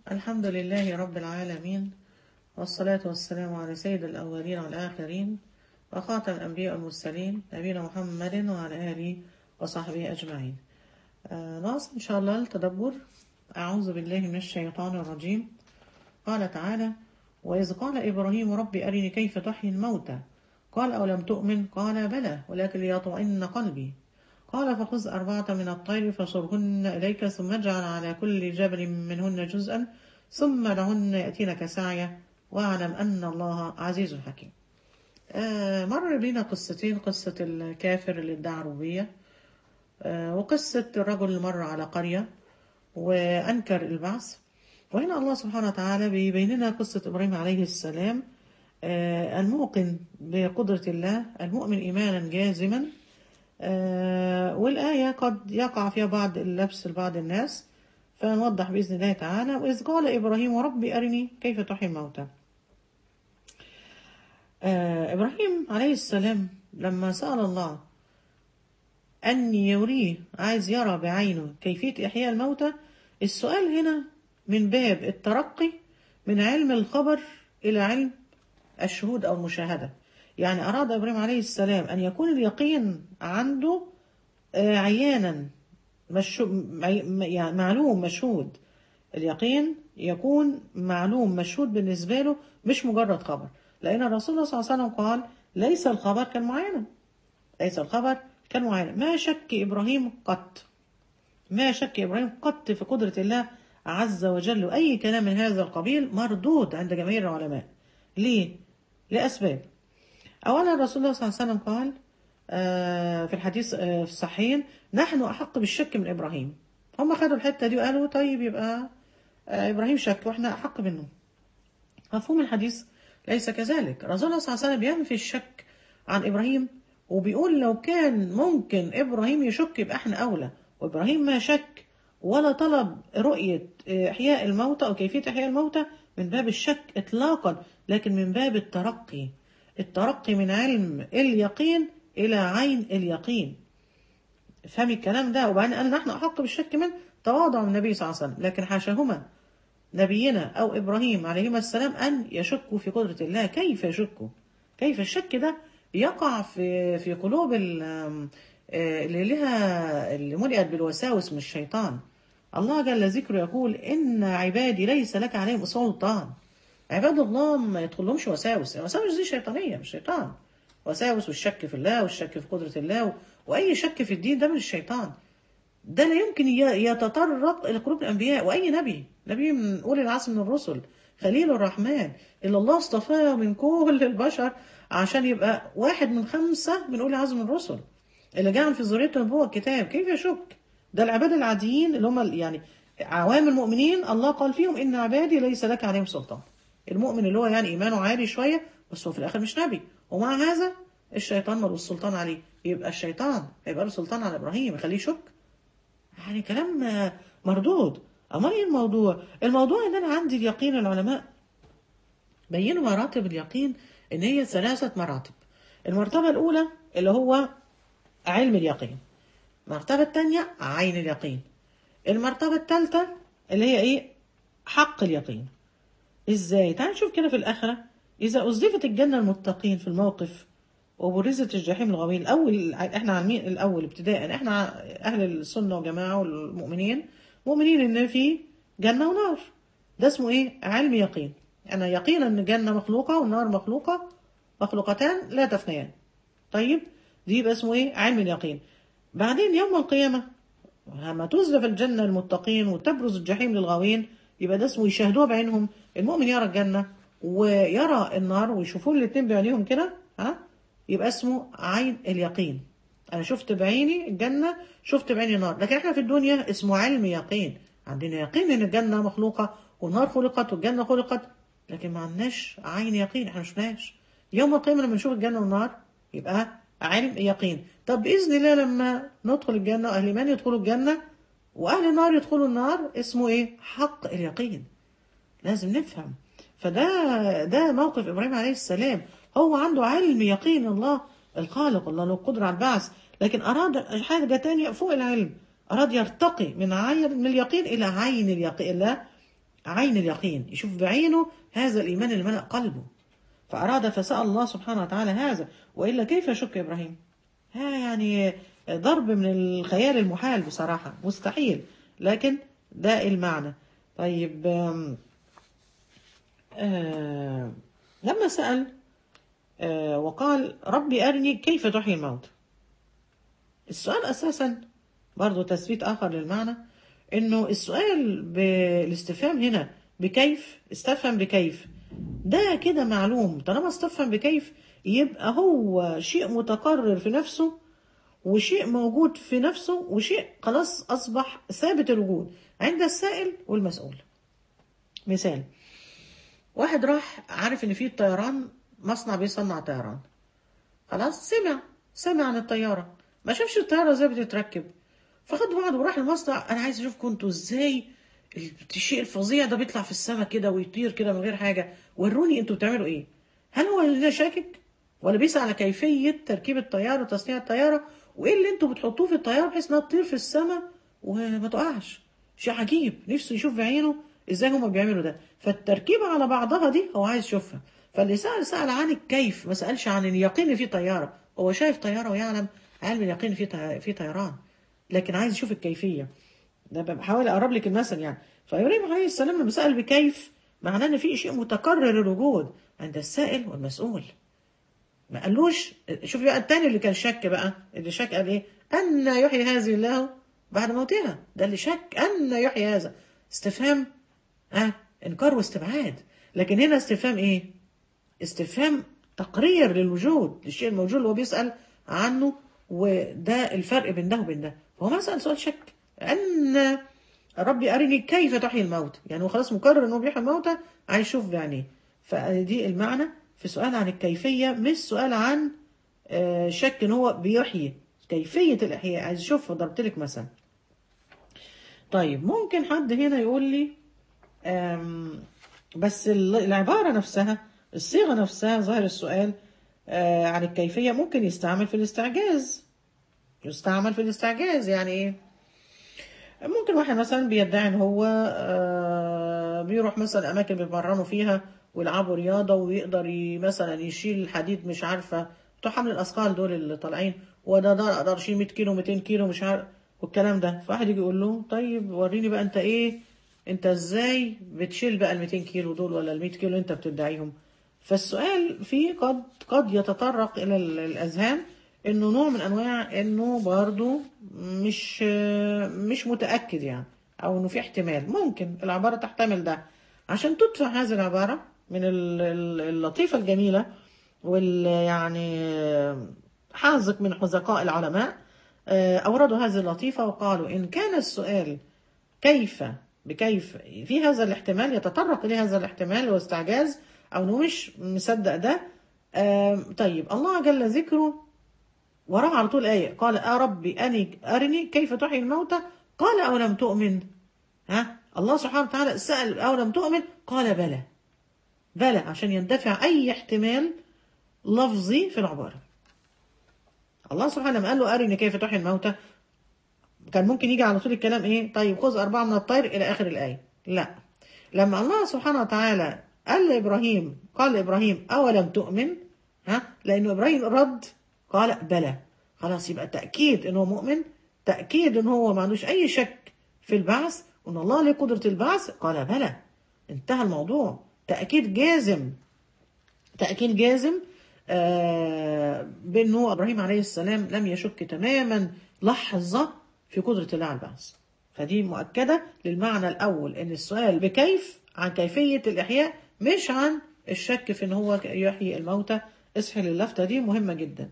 الحمد لله رب العالمين والصلاة والسلام على سيد الأولين والآخرين وخاتم الأنبياء والمرسلين نبينا محمد وعلى آله وصحبه أجمعين آه، نواصل إن شاء الله التدبر أعوذ بالله من الشيطان الرجيم قال تعالى وإذ قال إبراهيم رب أرني كيف تحيي الموتى قال أولم تؤمن قال بلى ولكن ليطمئن قلبي قال فخذ أربعة من الطير فصرهن إليك ثم اجعل على كل جبل منهن جزءا ثم لهن يأتينك سعيا واعلم أن الله عزيز حكيم آه مر بينا قصتين قصة الكافر اللي ادعى ربوبية آه وقصة الرجل اللي مر على قرية وأنكر البعث وهنا الله سبحانه وتعالى بيبين لنا قصة إبراهيم عليه السلام آه الموقن بقدرة الله المؤمن إيمانا جازما آه والآية قد يقع فيها بعض اللبس لبعض الناس فنوضح بإذن الله تعالى وإذ قال إبراهيم ربي أرني كيف تحيي الموتى آه إبراهيم عليه السلام لما سأل الله أن يريه عايز يرى بعينه كيفية إحياء الموتى السؤال هنا من باب الترقي من علم الخبر إلى علم الشهود أو المشاهدة يعني أراد إبراهيم عليه السلام أن يكون اليقين عنده عيانا مشو... يعني معلوم مشهود اليقين يكون معلوم مشهود بالنسبة له مش مجرد خبر لأن الرسول صلى الله عليه وسلم قال ليس الخبر كالمعاينة ليس الخبر كالمعاينة ما شك إبراهيم قط ما شك إبراهيم قط في قدرة الله عز وجل وأي كلام من هذا القبيل مردود عند جماهير العلماء ليه؟ لأسباب أولا الرسول الله صلى الله عليه وسلم قال آه في الحديث آه في الصحيحين نحن أحق بالشك من إبراهيم هم خدوا الحتة دي وقالوا طيب يبقى آه إبراهيم شك وإحنا أحق منه مفهوم الحديث ليس كذلك الرسول الله صلى الله عليه وسلم بينفي الشك عن إبراهيم وبيقول لو كان ممكن إبراهيم يشك يبقى إحنا أولى وإبراهيم ما شك ولا طلب رؤية إحياء الموتى أو كيفية إحياء الموتى من باب الشك إطلاقا لكن من باب الترقي الترقي من علم اليقين إلى عين اليقين فهمي الكلام ده وبعدين قال نحن أحق بالشك من تواضع من النبي صلى الله عليه وسلم لكن حاشاهما نبينا أو إبراهيم عليهما السلام أن يشكوا في قدرة الله كيف يشكوا كيف الشك ده يقع في في قلوب اللي لها اللي ملئت بالوساوس من الشيطان الله جل ذكره يقول إن عبادي ليس لك عليهم سلطان عباد الله ما يدخلهمش وساوس الوساوس دي شيطانية مش شيطان وساوس والشك في الله والشك في قدرة الله و... وأي شك في الدين ده من الشيطان ده لا يمكن يتطرق إلى قلوب الأنبياء وأي نبي نبي من أولي العصر من الرسل خليل الرحمن اللي الله اصطفاه من كل البشر عشان يبقى واحد من خمسة من أولي العزم من الرسل اللي جعل في ذريته نبوة الكتاب كيف يشك ده العباد العاديين اللي هم يعني عوام المؤمنين الله قال فيهم إن عبادي ليس لك عليهم سلطان المؤمن اللي هو يعني إيمانه عالي شوية بس هو في الآخر مش نبي ومع هذا الشيطان ملوش سلطان عليه يبقى الشيطان هيبقى له سلطان على إبراهيم يخليه يشك يعني كلام مردود أمال إيه الموضوع الموضوع إن أنا عندي اليقين العلماء بينوا مراتب اليقين إن هي ثلاثة مراتب المرتبة الأولى اللي هو علم اليقين المرتبة الثانية عين اليقين المرتبة الثالثة اللي هي إيه حق اليقين ازاي تعال نشوف كده في الآخرة إذا أزلفت الجنة المتقين في الموقف وبرزت الجحيم الغويل الأول إحنا عالمين الأول ابتداء إحنا أهل السنة والجماعة والمؤمنين مؤمنين إن في جنة ونار ده اسمه إيه علم يقين أنا يقين أن الجنة مخلوقة والنار مخلوقة مخلوقتان لا تفنيان طيب دي يبقى اسمه إيه علم اليقين بعدين يوم القيامة لما تزلف الجنة المتقين وتبرز الجحيم للغاوين يبقى ده اسمه يشاهدوها بعينهم المؤمن يرى الجنة ويرى النار ويشوفوا الاتنين بعينيهم كده ها يبقى اسمه عين اليقين انا شفت بعيني الجنة شفت بعيني النار لكن احنا في الدنيا اسمه علم يقين عندنا يقين ان الجنة مخلوقة والنار خلقت والجنة خلقت لكن ما عندناش عين يقين احنا مشفناش يوم القيامة لما نشوف الجنة والنار يبقى علم يقين طب بإذن الله لما ندخل الجنة وأهل الإيمان يدخلوا الجنة وأهل النار يدخلوا النار اسمه إيه حق اليقين لازم نفهم فده ده موقف إبراهيم عليه السلام هو عنده علم يقين الله الخالق الله له قدرة على البعث لكن أراد حاجة تانية فوق العلم أراد يرتقي من عين من اليقين إلى عين اليقين إلى عين اليقين يشوف بعينه هذا الإيمان اللي ملأ قلبه فأراد فسأل الله سبحانه وتعالى هذا وإلا كيف يشك إبراهيم ها يعني ضرب من الخيال المحال بصراحة مستحيل لكن ده المعنى طيب آم، آه لما سأل آه وقال ربي أرني كيف تحيي الموت السؤال أساسا برضو تثبيت آخر للمعنى إنه السؤال بالاستفهام هنا بكيف استفهم بكيف ده كده معلوم طالما استفهم بكيف يبقى هو شيء متقرر في نفسه وشيء موجود في نفسه وشيء خلاص أصبح ثابت الوجود عند السائل والمسؤول مثال واحد راح عارف ان في طيران مصنع بيصنع طيران خلاص سمع سمع عن الطيارة ما شافش الطيارة ازاي بتتركب فخد بعضه وراح المصنع انا عايز اشوف كنتوا ازاي الشيء الفظيع ده بيطلع في السماء كده ويطير كده من غير حاجة وروني انتوا بتعملوا ايه هل هو اللي شاكك ولا بيسأل على كيفية تركيب الطيارة وتصنيع الطيارة وايه اللي انتوا بتحطوه في الطيارة بحيث انها تطير في السماء وما تقعش شيء عجيب نفسه يشوف بعينه ازاي هما بيعملوا ده فالتركيبة على بعضها دي هو عايز يشوفها فاللي سأل سأل عن الكيف ما سألش عن اليقين إن في طيارة هو شايف طيارة ويعلم علم اليقين في طي- في طيران لكن عايز يشوف الكيفية ده بحاول اقرب لك المثل يعني فابراهيم عليه السلام لما سأل بكيف معناه ان في شيء متكرر الوجود عند السائل والمسؤول ما قالوش شوف بقى التاني اللي كان شك بقى اللي شك قال ايه ان يحيي هذه الله بعد موتها ده اللي شك ان يحيي هذا استفهام ها انكار واستبعاد لكن هنا استفهام ايه استفهام تقرير للوجود للشيء الموجود اللي هو بيسأل عنه وده الفرق بين ده وبين ده فهو ما سأل سؤال شك أن ربي أرني كيف تحيي الموت يعني هو خلاص مقرر أنه بيحيي الموتى عايز يشوف بعينيه فدي المعنى في سؤال عن الكيفية مش سؤال عن آه، شك ان هو بيحيي كيفية الإحياء عايز أشوف ضربت لك مثلا طيب ممكن حد هنا يقول لي آم، بس ال- العبارة نفسها الصيغة نفسها ظاهر السؤال آه، عن الكيفية ممكن يستعمل في الاستعجاز يستعمل في الاستعجاز يعني ايه ممكن واحد مثلا بيدعي ان هو آه، بيروح مثلا اماكن بيتمرنوا فيها ويلعبوا رياضه ويقدر ي- مثلا يشيل الحديد مش عارفه بتوع حمل الاثقال دول اللي طالعين وده ده اقدر اشيل 100 كيلو 200 كيلو مش عارف والكلام ده فواحد يجي يقول له طيب وريني بقى انت ايه انت ازاي بتشيل بقى ال 200 كيلو دول ولا ال 100 كيلو انت بتدعيهم فالسؤال فيه قد قد يتطرق الى ال- الاذهان انه نوع من انواع انه برضو مش مش متاكد يعني او انه في احتمال ممكن العباره تحتمل ده عشان تدفع هذه العباره من ال- ال- اللطيفه الجميله وال يعني حاذق من حذقاء العلماء آه، اوردوا هذه اللطيفه وقالوا ان كان السؤال كيف بكيف في هذا الاحتمال يتطرق إليه هذا الاحتمال واستعجاز أو إنه مش مصدق ده آم، طيب الله جل ذكره وراه على طول آية قال آه ربي أني أرني كيف تحيي الموتى قال أو لم تؤمن ها الله سبحانه وتعالى سأل أو لم تؤمن قال بلى بلى عشان يندفع أي احتمال لفظي في العبارة الله سبحانه لما قال له أرني كيف تحيي الموتى كان ممكن يجي على طول الكلام ايه طيب خذ أربعة من الطير إلى آخر الآية لا لما الله سبحانه وتعالى قال لإبراهيم قال لإبراهيم أولم تؤمن ها لأنه إبراهيم رد قال بلى خلاص يبقى تأكيد إنه مؤمن تأكيد إن هو ما عندوش أي شك في البعث وإن الله له قدرة البعث قال بلى انتهى الموضوع تأكيد جازم تأكيد جازم آه بأنه إبراهيم عليه السلام لم يشك تماما لحظة في قدرة الله على البعث فدي مؤكدة للمعنى الأول أن السؤال بكيف عن كيفية الإحياء مش عن الشك في أن هو يحيي الموتى اصحي للفتة دي مهمة جدا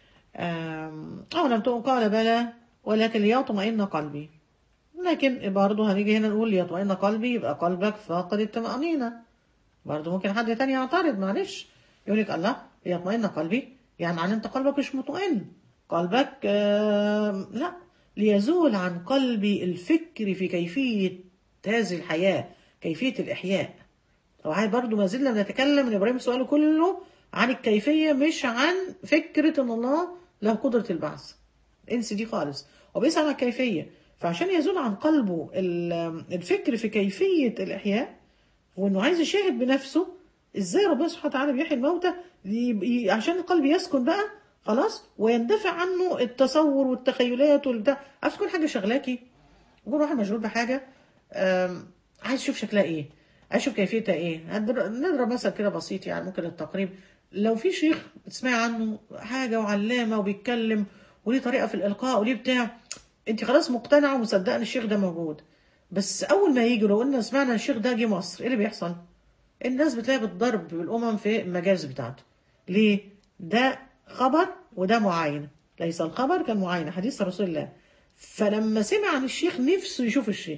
آم، أو لم تكن قال بلى ولكن ليطمئن قلبي لكن برضه هنيجي هنا نقول ليطمئن قلبي يبقى قلبك فاقد الطمأنينة برضه ممكن حد تاني يعترض معلش يقول لك الله يطمئن قلبي يعني معناه انت قلبك مش مطمئن قلبك آه لا ليزول عن قلبي الفكر في كيفية هذه الحياة كيفية الإحياء وعاي برضو ما زلنا بنتكلم ان ابراهيم سؤاله كله عن الكيفية مش عن فكرة ان الله له قدرة البعث انسي دي خالص وبيسأل عن الكيفية فعشان يزول عن قلبه ال- الفكر في كيفية الإحياء وانه عايز يشاهد بنفسه ازاي ربنا سبحانه وتعالى بيحيي الموتى ي- ي- عشان القلب يسكن بقى خلاص ويندفع عنه التصور والتخيلات والبتاع عايز تكون حاجه شغلاكي يكون واحد مشغول بحاجه آم، عايز يشوف شكلها ايه عايز يشوف كيفيتها ايه هنضر- نضرب مثل كده بسيط يعني ممكن التقريب لو في شيخ تسمعي عنه حاجه وعلامه وبيتكلم وليه طريقه في الالقاء وليه بتاع انت خلاص مقتنعه ومصدقه ان الشيخ ده موجود بس اول ما يجي لو قلنا سمعنا الشيخ ده جه مصر ايه اللي بيحصل الناس بتلاقي بتضرب بالامم في المجالس بتاعته ليه ده خبر وده معاينه ليس الخبر كالمعاينه حديث رسول الله فلما سمع عن الشيخ نفسه يشوف الشيخ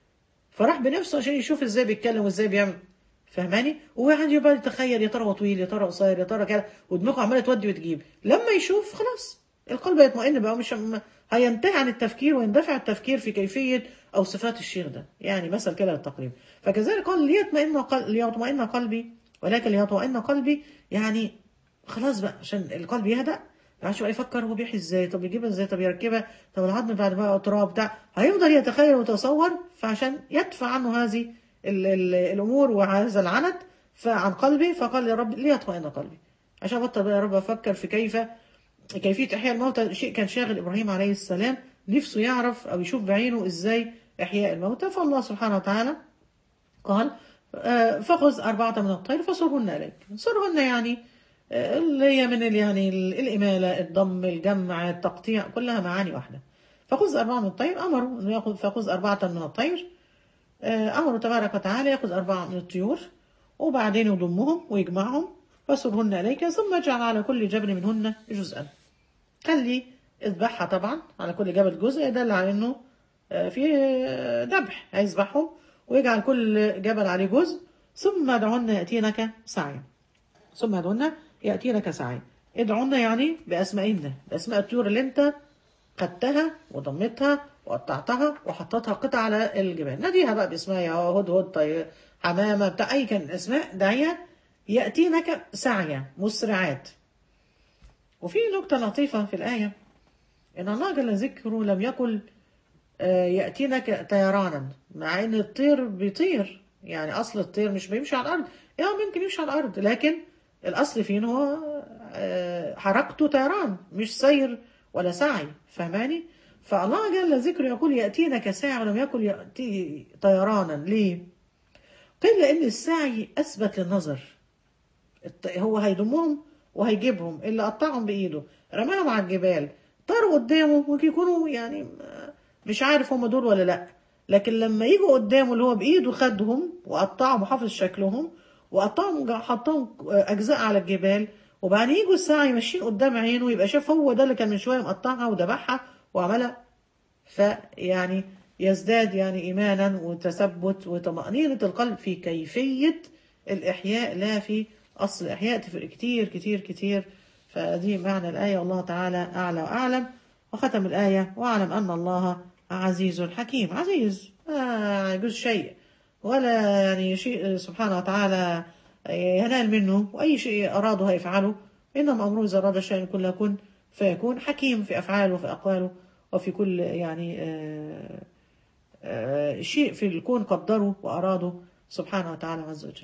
فراح بنفسه عشان يشوف ازاي بيتكلم وازاي بيعمل فهماني وواحد يبقى يتخيل يا ترى هو طويل يا ترى قصير يا ترى كده ودماغه عماله تودي وتجيب لما يشوف خلاص القلب يطمئن بقى مش م- هينتهي عن التفكير ويندفع التفكير في كيفيه او صفات الشيخ ده يعني مثل كده للتقريب فكذلك قال ليطمئن قل... ليطمئن قلبي ولكن ليطمئن قلبي يعني خلاص بقى عشان القلب يهدأ ما عادش بقى يفكر هو بيحيي ازاي طب يجيبها ازاي طب يركبها طب العظم بعد ما تراب بتاع هيفضل يتخيل ويتصور فعشان يدفع عنه هذه ال ال الامور وهذا العنت فعن قلبي فقال يا رب ليطمئن قلبي عشان بطل بقى يا رب افكر في كيف كيفيه احياء الموتى شيء كان شاغل ابراهيم عليه السلام نفسه يعرف او يشوف بعينه ازاي احياء الموتى فالله سبحانه وتعالى قال آه، فخذ أربعة من الطير فصرهن إليك صرهن يعني آه، اللي هي من ال- يعني ال- الإمالة الضم الجمع التقطيع كلها معاني واحدة فخذ أربعة من الطير أمروا أنه يأخذ فخذ أربعة من الطير آه، أمره تبارك وتعالى يأخذ أربعة من الطيور وبعدين يضمهم ويجمعهم فصرهن إليك ثم اجعل على كل جبل منهن جزءا خلي اذبحها طبعا على كل جبل جزء يدل على انه آه، في آه، ذبح هيذبحهم ويجعل كل جبل عليه جزء ثم ادعهن ياتينك سعيا ثم ادعهن ياتينك سعيا ادعهن يعني باسمائهن باسماء الطيور اللي انت خدتها وضمتها وقطعتها وحطيتها قطع على الجبال ناديها بقى باسمها يا هدهد طيب حمامه بتاع اي كان اسماء داعيه ياتينك سعيا مسرعات وفي نقطة لطيفة في الآية إن الله جل ذكره لم يقل آه، يأتينك طيرانا مع إن الطير بيطير يعني أصل الطير مش بيمشي على الأرض يعني ممكن يمشي على الأرض لكن الأصل فيه إن هو آه، حركته طيران مش سير ولا سعي فهماني فالله جل ذكره يقول يأتينك ساعة ولم يقل يأتي طيرانا ليه؟ قيل لأن السعي أثبت للنظر الط- هو هيضمهم وهيجيبهم اللي قطعهم بايده رماهم على الجبال طاروا قدامه ممكن يكونوا يعني آه، مش عارف هم دول ولا لا لكن لما يجوا قدامه اللي هو بايده خدهم وقطعهم وحافظ شكلهم وقطعهم جا- حطهم آه، اجزاء على الجبال وبعدين يجوا الساعه ماشيين قدام عينه يبقى شاف هو ده اللي كان من شويه مقطعها وذبحها وعملها فيعني يزداد يعني إيمانا وتثبت وطمأنينة القلب في كيفية الإحياء لا في أصل الإحياء تفرق كتير كتير كتير فدي معنى الآية والله تعالى أعلى وأعلم وختم الآية وأعلم أن الله عزيز حكيم عزيز ما يجوز شيء ولا يعني شيء سبحانه وتعالى ينال منه وأي شيء أراده هيفعله إنما أمره إذا أراد شيئا كن يكون فيكون حكيم في أفعاله وفي أقواله وفي كل يعني آه، آه، شيء في الكون قدره وأراده سبحانه وتعالى عز وجل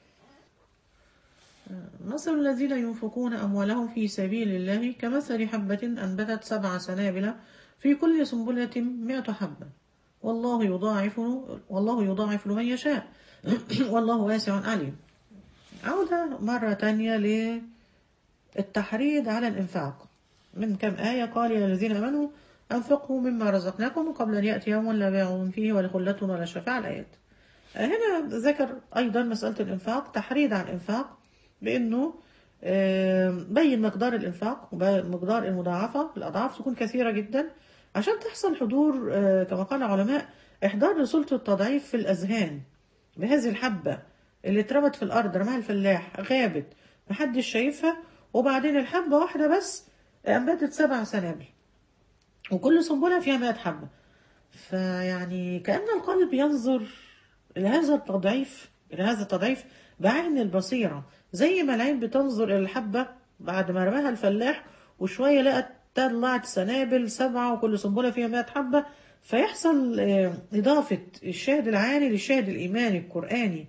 مثل الذين ينفقون أموالهم في سبيل الله كمثل حبة أنبتت سبع سنابل في كل سنبلة مئة حبة والله يضاعف والله يضاعف لمن يشاء والله واسع عليم عودة مرة تانية للتحريض على الإنفاق من كم آية قال يا الذين آمنوا أنفقوا مما رزقناكم قبل أن يأتي يوم لا بيع فيه ولا خلة ولا شفاعة الآيات هنا ذكر أيضا مسألة الإنفاق تحريض على الإنفاق بأنه آم، بين مقدار الإنفاق ومقدار المضاعفة الأضعاف تكون كثيرة جدا عشان تحصل حضور آه، كما قال العلماء إحضار لسلطة التضعيف في الأذهان بهذه الحبة اللي اترمت في الأرض رماها الفلاح غابت محدش شايفها وبعدين الحبة واحدة بس أنبتت سبع سنابل وكل سنبلة فيها 100 حبة فيعني كأن القلب ينظر إلى هذا التضعيف إلى هذا التضعيف بعين البصيرة زي ما العين بتنظر إلى الحبة بعد ما رماها الفلاح وشوية لقت طلعت سنابل سبعة وكل سنبلة فيها 100 حبة فيحصل آه، إضافة الشاهد العاني للشاهد الإيماني القرآني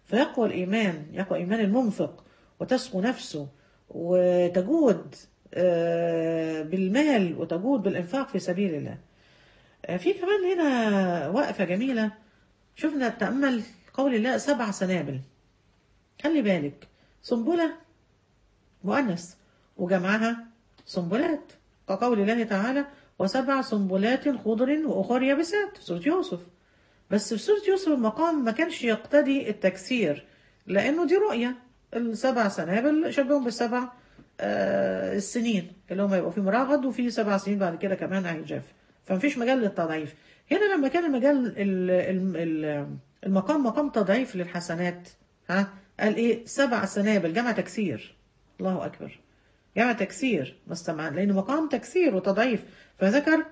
فيقوى الإيمان يقوى إيمان المنفق وتسقو نفسه وتجود آه، بالمال وتجود بالإنفاق في سبيل الله آه، في كمان هنا وقفة جميلة شفنا تأمل قول الله سبع سنابل خلي بالك سنبلة مؤنث وجمعها سنبلات كقول الله تعالى وسبع سنبلات خضر وأخر يابسات سورة يوسف بس في سورة يوسف المقام ما كانش يقتضي التكسير لأنه دي رؤية السبع سنابل شبههم بالسبع آه السنين اللي هم يبقوا في مراغد وفي سبع سنين بعد كده كمان هيجاف فمفيش مجال للتضعيف هنا لما كان المجال ال- ال- ال- المقام مقام تضعيف للحسنات ها قال ايه سبع سنابل جمع تكسير الله اكبر جمع تكسير مستمع لانه مقام تكسير وتضعيف فذكر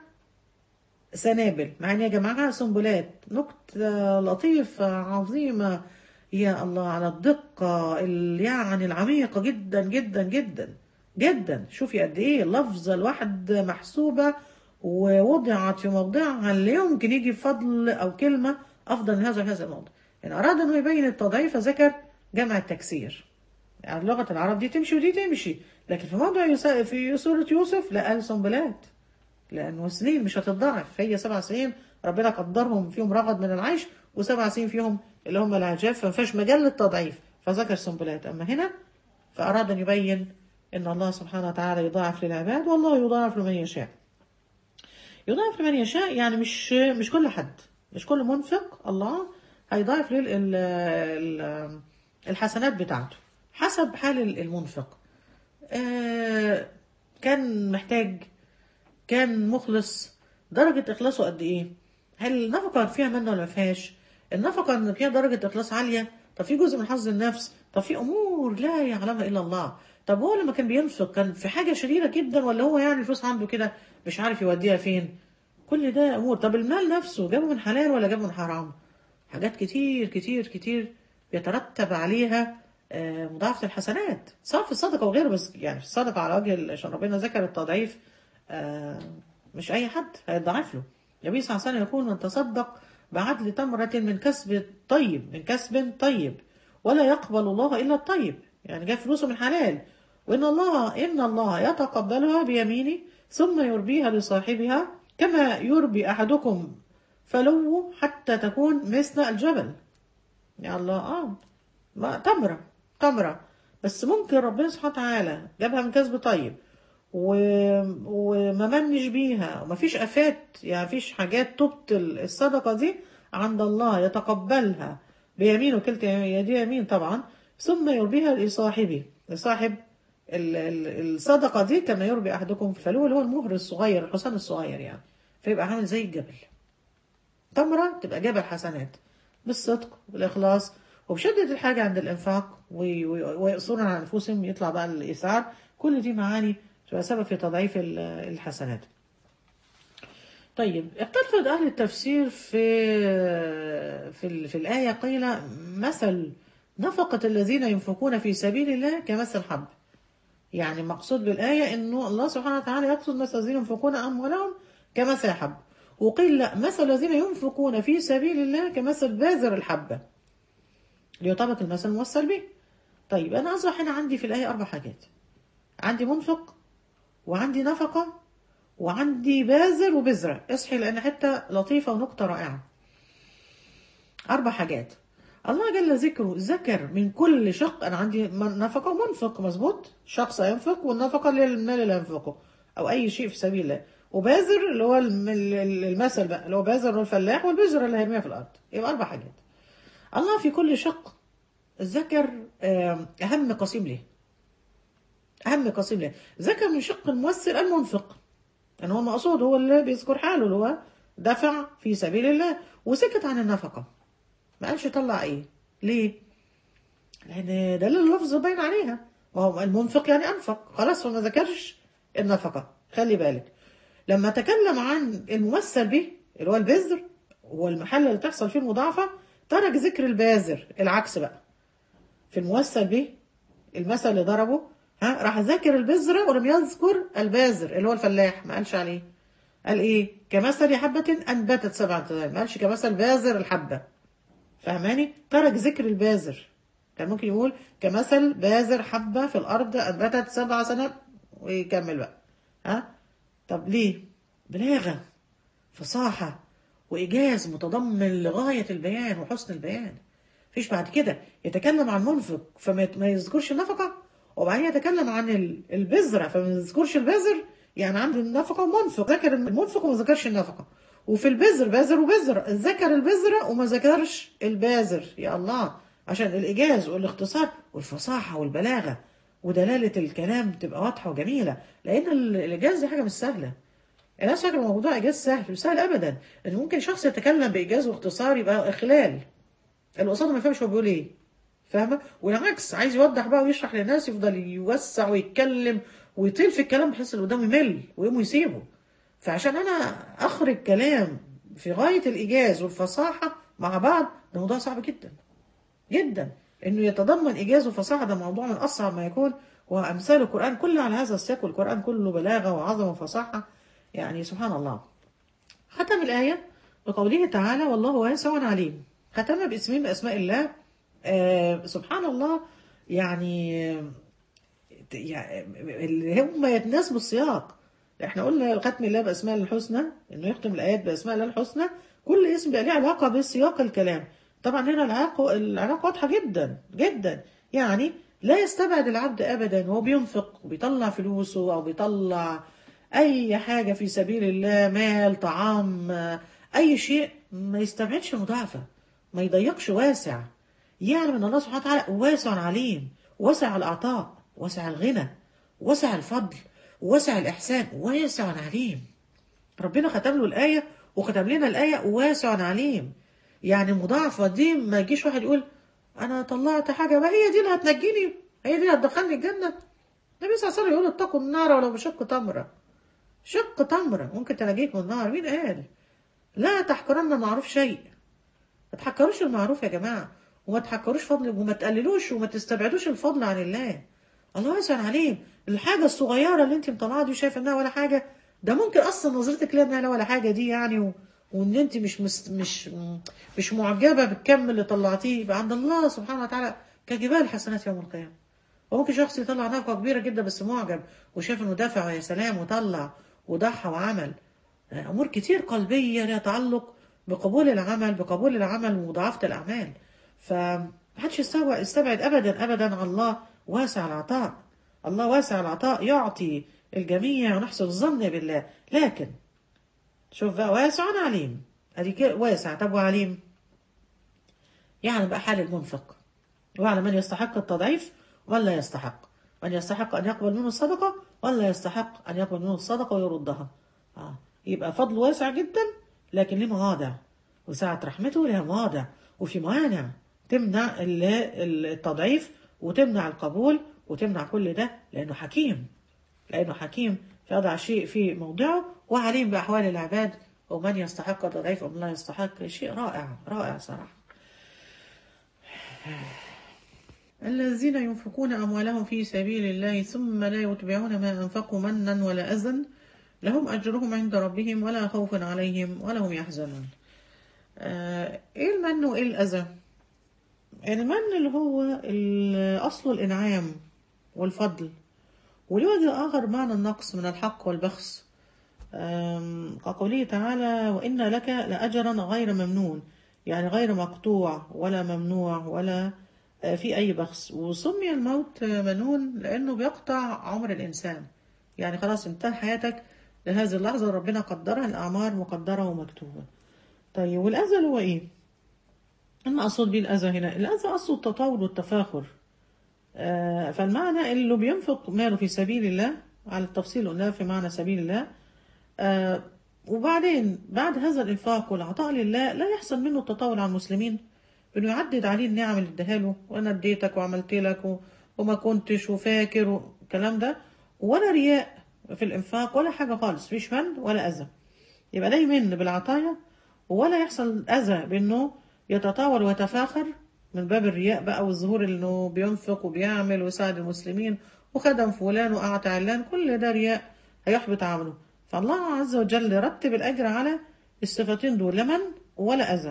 سنابل مع ان يا جماعه سنبلات نكته لطيفه عظيمه يا الله على الدقه ال- يعني العميقه جدا جدا جدا جدا شوفي قد ايه اللفظه الواحد محسوبه ووضعت في موضعها اللي يمكن يجي فضل او كلمه افضل من هذا هذا الموضوع ان اراد انه يبين التضعيف فذكر جمع التكسير يعني لغه العرب دي تمشي ودي تمشي لكن في موضع يوس- في سوره يوسف لا قال سنبلات لانه سنين مش هتتضاعف هي سبع سنين ربنا قدرهم فيهم رغد من العيش وسبع سنين فيهم اللي هم العجاف فما فيش مجال للتضعيف فذكر سنبلات اما هنا فاراد ان يبين ان الله سبحانه وتعالى يضاعف للعباد والله يضاعف لمن يشاء يضاعف لمن يشاء يعني مش مش كل حد مش كل منفق الله هيضاعف له ال- ال- الحسنات بتاعته حسب حال المنفق آه، كان محتاج كان مخلص درجة إخلاصه قد إيه؟ هل النفقة فيها منه ولا ما فيهاش؟ النفقة إن فيها درجة إخلاص عالية؟ طب في جزء من حظ النفس؟ طب في أمور لا يعلمها إلا الله؟ طب هو لما كان بينفق كان في حاجة شريرة جدا ولا هو يعني الفلوس عنده كده مش عارف يوديها فين؟ كل ده أمور طب المال نفسه جابه من حلال ولا جابه من حرام؟ حاجات كتير كتير كتير بيترتب عليها آه، مضاعفة الحسنات سواء في الصدقة وغيره بس يعني في الصدقة على وجه ال- عشان ربنا ذكر التضعيف آه، مش أي حد هيضاعف له النبي صلى الله عليه وسلم يقول من تصدق بعدل تمرة من كسب طيب من كسب طيب ولا يقبل الله إلا الطيب يعني جاب فلوسه من حلال وإن الله إن الله يتقبلها بيمينه ثم يربيها لصاحبها كما يربي أحدكم فلو حتى تكون مثل الجبل يا الله اه ما تمرة تمرة بس ممكن ربنا سبحانه وتعالى جابها من كسب طيب و... وما منش بيها ومفيش آفات يعني مفيش حاجات تبطل الصدقة دي عند الله يتقبلها بيمينه كلتا يدي يمين طبعا ثم يربيها لصاحبه لصاحب ال- ال- الصدقة دي كما يربي أحدكم في فلوه اللي هو المهر الصغير الحصان الصغير يعني فيبقى عامل زي الجبل تمرة تبقى جبل حسنات بالصدق والإخلاص وبشدة الحاجة عند الإنفاق وي- وي- ويقصرون على أنفسهم يطلع بقى الإيثار كل دي معاني تبقى سبب في تضعيف ال- الحسنات طيب اختلف أهل التفسير في في, ال- في الآية قيل مثل نفقة الذين ينفقون في سبيل الله كمثل حب يعني مقصود بالآية إنه الله سبحانه وتعالى يقصد مثل الذين ينفقون أموالهم كمثل حب وقيل لا مثل الذين ينفقون في سبيل الله كمثل باذر الحبة ليطابق المثل الموصل به طيب أنا أصبح هنا عندي في الآية أربع حاجات عندي منفق وعندي نفقة وعندي باذر وبذرة اصحي لأن حتة لطيفة ونقطة رائعة أربع حاجات الله جل ذكره ذكر من كل شق أنا عندي من- نفقة ومنفق مظبوط شخص ينفق والنفقة للمال اللي ينفقه أو أي شيء في سبيل الله وباذر اللي هو الم- ال- المثل بقى اللي هو باذر اللي هو الفلاح والبذرة اللي هيرميها في الأرض يبقى أربع حاجات الله في كل شق ذكر آم، أهم قسيم ليه أهم قسيم ليه ذكر من شق الممثل المنفق يعني هو المقصود هو اللي بيذكر حاله اللي هو دفع في سبيل الله وسكت عن النفقة ما قالش طلع ايه ليه لان دليل اللفظ باين عليها وهو المنفق يعني انفق خلاص هو ما ذكرش النفقة خلي بالك لما تكلم عن الممثل به اللي هو البذر هو المحل اللي تحصل فيه المضاعفة ترك ذكر الباذر العكس بقى في الممثل به المثل اللي ضربه ها راح ذاكر البذرة ولم يذكر الباذر اللي هو الفلاح ما قالش عليه قال ايه كمثل حبة انبتت سبعة سنابل ما قالش كمثل باذر الحبة فهماني ترك ذكر الباذر كان ممكن يقول كمثل باذر حبة في الأرض أنبتت سبع سنوات ويكمل بقى ها طب ليه بلاغة فصاحة وإيجاز متضمن لغاية البيان وحسن البيان فيش بعد كده يتكلم عن منفق فما ما يذكرش النفقة وبعدين يتكلم عن ال- البذرة فما يذكرش البذر يعني عنده النفقة ومنفق ذكر المنفق وما ذكرش النفقة وفي البذر باذر وبذر ذكر البذرة وما ذكرش الباذر يا الله عشان الإيجاز والاختصار والفصاحة والبلاغة ودلالة الكلام تبقى واضحة وجميلة لأن ال- الإيجاز دي حاجة مش سهلة الناس فاكرة الموضوع إيجاز سهل مش سهل أبدا إن ممكن شخص يتكلم بإيجاز واختصار يبقى إخلال اللي قصاده ما يفهمش هو بيقول إيه فاهمة والعكس عايز يوضح بقى ويشرح للناس يفضل يوسع ويتكلم ويطيل في الكلام بحيث اللي قدامه يمل ويقوم يسيبه فعشان أنا أخرج كلام في غاية الإيجاز والفصاحة مع بعض ده موضوع صعب جدا جدا انه يتضمن ايجاز وفصاحه ده موضوع من اصعب ما يكون وامثال القران كله على هذا السياق والقران كله بلاغه وعظمه وفصاحه يعني سبحان الله ختم الايه بقوله تعالى والله واسع عليم ختمها باسمين من اسماء الله آه سبحان الله يعني يعني اللي هم يتناسبوا السياق احنا قلنا ختم الله باسماء الحسنى انه يختم الايات باسماء الله الحسنى كل اسم بقى ليه علاقه بسياق الكلام طبعا هنا العلاقه العلاقه واضحه جدا جدا يعني لا يستبعد العبد ابدا وهو بينفق وبيطلع فلوسه او بيطلع اي حاجه في سبيل الله مال طعام اي شيء ما يستبعدش المضاعفه ما يضيقش واسع يعلم ان الله سبحانه وتعالى واسع عليم واسع العطاء واسع الغنى واسع الفضل واسع الإحسان واسع عليم ربنا ختم له الآية وختم لنا الآية واسع عليم يعني المضاعفة دي ما يجيش واحد يقول أنا طلعت حاجة ما هي دي اللي هتنجيني هي دي اللي هتدخلني الجنة النبي صلى الله عليه وسلم يقول اتقوا النار ولو بشق تمرة شق تمرة ممكن تنجيك من النار مين قال لا تحقرن المعروف شيء ما تحكروش المعروف يا جماعة وما تحكروش فضل وما تقللوش وما تستبعدوش الفضل عن الله الله واسع عليم الحاجة الصغيرة اللي انت مطلعاها دي شايفة انها ولا حاجة ده ممكن اصلا نظرتك ليها انها ولا حاجة دي يعني و... وان انت مش مس... مش مش معجبة بالكم اللي طلعتيه يبقى عند الله سبحانه وتعالى كجبال حسنات يوم القيامة وممكن شخص يطلع نفقة كبيرة جدا بس معجب وشايف انه دفع يا سلام وطلع وضحى وعمل امور كتير قلبية لها تعلق بقبول العمل بقبول العمل ومضاعفة الاعمال فمحدش يستبعد ابدا ابدا على الله واسع العطاء الله واسع العطاء يعطي الجميع ونحسن الظن بالله لكن شوف بقى واسع عليم ادي كده واسع طب وعليم يعني بقى حال المنفق وعلى من يستحق التضعيف ولا يستحق من يستحق أن يقبل منه الصدقة ولا يستحق أن يقبل منه الصدقة ويردها آه. يبقى فضل واسع جدا لكن ليه مواضع وسعة رحمته لها مواضع وفي موانع تمنع التضعيف وتمنع القبول وتمنع كل ده لأنه حكيم لأنه حكيم فيضع شيء في موضعه وعليم بأحوال العباد ومن يستحق التضعيف ومن لا يستحق شيء رائع رائع صراحة الذين ينفقون أموالهم في سبيل الله ثم لا يتبعون ما أنفقوا منا ولا أذى لهم أجرهم عند ربهم ولا خوف عليهم ولا هم يحزنون آه إيه المن وإيه الأذى المن اللي هو أصل الإنعام والفضل ولوجه آخر معنى النقص من الحق والبخس كقوله تعالى وإن لك لأجرا غير ممنون يعني غير مقطوع ولا ممنوع ولا في أي بخس وسمي الموت منون لأنه بيقطع عمر الإنسان يعني خلاص انتهى حياتك لهذه اللحظة ربنا قدرها الأعمار مقدرة ومكتوبة طيب والأذى هو إيه؟ المقصود به الأذى هنا الأذى أصله التطاول والتفاخر آه فالمعنى اللي بينفق ماله في سبيل الله على التفصيل قلناه في معنى سبيل الله آه وبعدين بعد هذا الإنفاق والعطاء لله لا يحصل منه التطاول على المسلمين انه يعدد عليه النعم اللي اديها له وانا اديتك وعملت لك وما كنتش وفاكر والكلام ده ولا رياء في الانفاق ولا حاجه خالص مفيش من ولا اذى يبقى لا يمن بالعطايا ولا يحصل اذى بانه يتطاول ويتفاخر من باب الرياء بقى والظهور انه بينفق وبيعمل ويساعد المسلمين وخدم فلان واعطى علان كل ده رياء هيحبط عمله فالله عز وجل رتب الاجر على الصفتين دول لا من ولا اذى